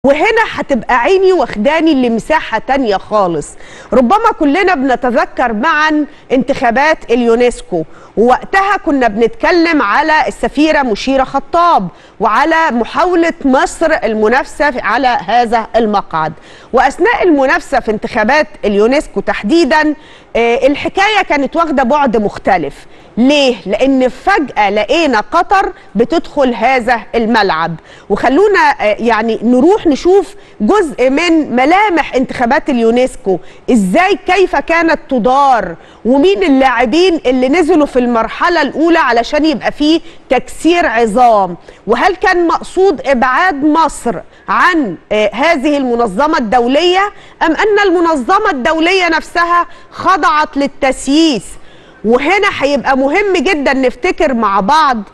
وهنا هتبقى عيني واخداني لمساحة تانية خالص ربما كلنا بنتذكر معا انتخابات اليونسكو ووقتها كنا بنتكلم على السفيرة مشيرة خطاب وعلى محاولة مصر المنافسة على هذا المقعد وأثناء المنافسة في انتخابات اليونسكو تحديدا آه، الحكاية كانت واخدة بعد مختلف ليه؟ لأن فجأة لقينا قطر بتدخل هذا الملعب وخلونا آه، يعني نروح نشوف جزء من ملامح انتخابات اليونسكو ازاي كيف كانت تدار ومين اللاعبين اللي نزلوا في المرحلة الأولى علشان يبقى فيه تكسير عظام وهل كان مقصود إبعاد مصر عن آه، هذه المنظمة الدولية أم أن المنظمة الدولية نفسها خضعت للتسييس وهنا هيبقى مهم جدا نفتكر مع بعض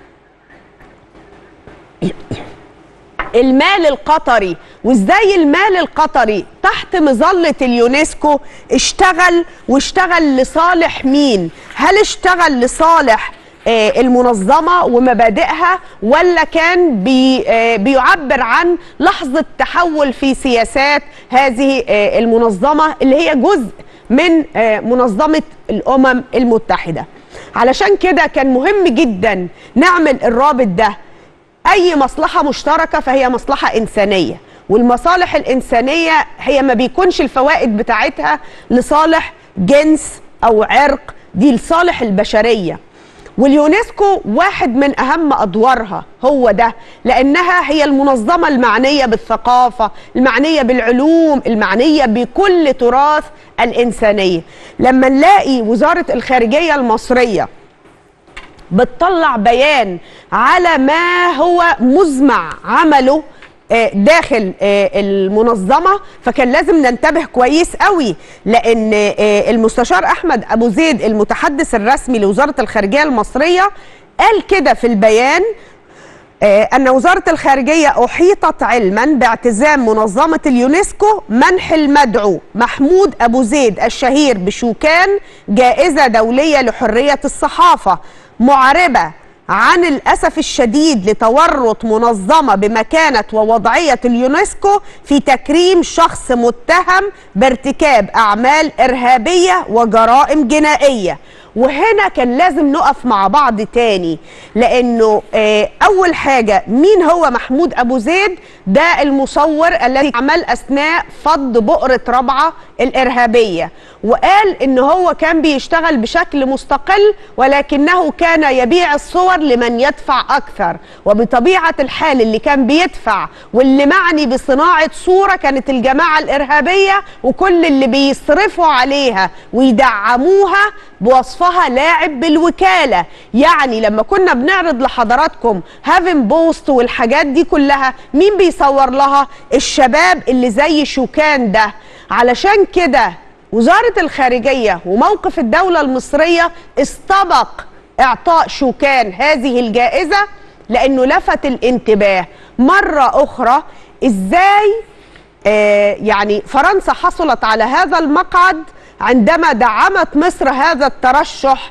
المال القطري وازاي المال القطري تحت مظلة اليونسكو اشتغل واشتغل لصالح مين هل اشتغل لصالح آه، المنظمة ومبادئها ولا كان بي آه، بيعبر عن لحظة تحول في سياسات هذه آه، المنظمة اللي هي جزء من آه، منظمة الأمم المتحدة علشان كده كان مهم جدا نعمل الرابط ده اي مصلحه مشتركه فهي مصلحه انسانيه والمصالح الانسانيه هي ما بيكونش الفوائد بتاعتها لصالح جنس او عرق دي لصالح البشريه واليونسكو واحد من اهم ادوارها هو ده لانها هي المنظمه المعنيه بالثقافه المعنيه بالعلوم المعنيه بكل تراث الانسانيه لما نلاقي وزاره الخارجيه المصريه بتطلع بيان على ما هو مزمع عمله آه، داخل آه، المنظمة فكان لازم ننتبه كويس قوي لأن آه، المستشار أحمد أبو زيد المتحدث الرسمي لوزارة الخارجية المصرية قال كده في البيان آه، أن وزارة الخارجية أحيطت علما باعتزام منظمة اليونسكو منح المدعو محمود أبو زيد الشهير بشوكان جائزة دولية لحرية الصحافة معربة عن الأسف الشديد لتورط منظمة بمكانة ووضعية اليونسكو في تكريم شخص متهم بارتكاب أعمال إرهابية وجرائم جنائية وهنا كان لازم نقف مع بعض تاني لانه آه، اول حاجه مين هو محمود ابو زيد ده المصور الذي عمل اثناء فض بؤره رابعه الارهابيه وقال ان هو كان بيشتغل بشكل مستقل ولكنه كان يبيع الصور لمن يدفع اكثر وبطبيعه الحال اللي كان بيدفع واللي معني بصناعه صوره كانت الجماعه الارهابيه وكل اللي بيصرفوا عليها ويدعموها بوصفها لاعب بالوكاله يعني لما كنا بنعرض لحضراتكم هافن بوست والحاجات دي كلها مين بيصور لها الشباب اللي زي شوكان ده علشان كده وزاره الخارجيه وموقف الدوله المصريه استبق اعطاء شوكان هذه الجائزه لانه لفت الانتباه مره اخرى ازاي آه، يعني فرنسا حصلت على هذا المقعد عندما دعمت مصر هذا الترشح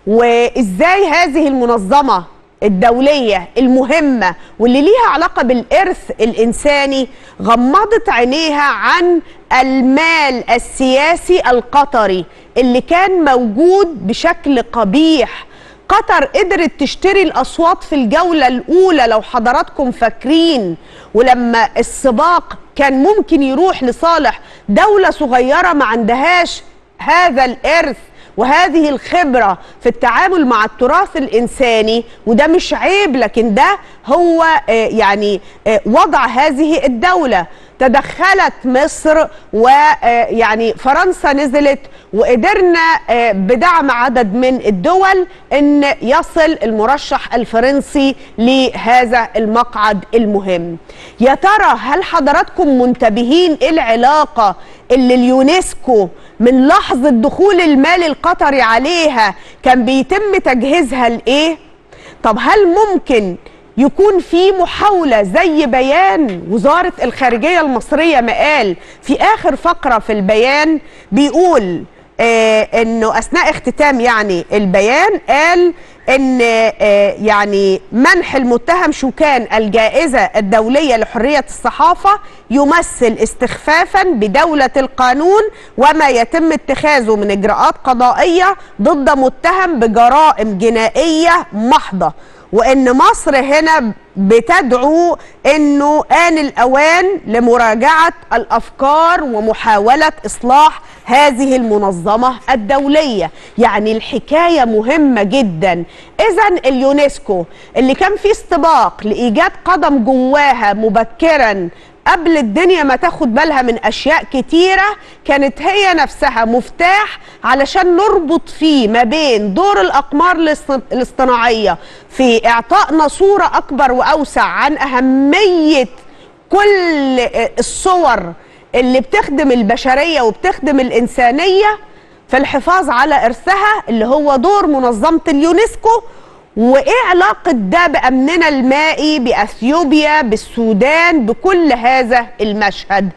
وازاي هذه المنظمه الدوليه المهمه واللي ليها علاقه بالارث الانساني غمضت عينيها عن المال السياسي القطري اللي كان موجود بشكل قبيح قطر قدرت تشتري الاصوات في الجوله الاولى لو حضراتكم فاكرين ولما السباق كان ممكن يروح لصالح دوله صغيره ما عندهاش هذا الارث وهذه الخبرة في التعامل مع التراث الإنساني وده مش عيب لكن ده هو آه، يعني آه، وضع هذه الدولة تدخلت مصر ويعني فرنسا نزلت وقدرنا آه، بدعم عدد من الدول ان يصل المرشح الفرنسي لهذا المقعد المهم يا ترى هل حضراتكم منتبهين ايه العلاقه اللي اليونسكو من لحظه دخول المال القطري عليها كان بيتم تجهيزها لايه طب هل ممكن يكون في محاولة زي بيان وزارة الخارجية المصرية ما قال في آخر فقرة في البيان بيقول آه انه اثناء اختتام يعني البيان قال ان آه، يعني منح المتهم شوكان الجائزه الدوليه لحريه الصحافه يمثل استخفافا بدوله القانون وما يتم اتخاذه من اجراءات قضائيه ضد متهم بجرائم جنائيه محضه وان مصر هنا بتدعو انه آن الاوان لمراجعه الافكار ومحاوله اصلاح هذه المنظمه الدوليه يعني الحكايه مهمه جدا اذا اليونسكو اللي كان في استباق لايجاد قدم جواها مبكرا قبل الدنيا ما تاخد بالها من اشياء كتيره كانت هي نفسها مفتاح علشان نربط فيه ما بين دور الاقمار الاصط- الاصطناعيه في اعطائنا صوره اكبر واوسع عن اهميه كل الصور اللي بتخدم البشريه وبتخدم الانسانيه في الحفاظ على ارثها اللي هو دور منظمه اليونسكو وايه علاقه ده بامننا المائي باثيوبيا بالسودان بكل هذا المشهد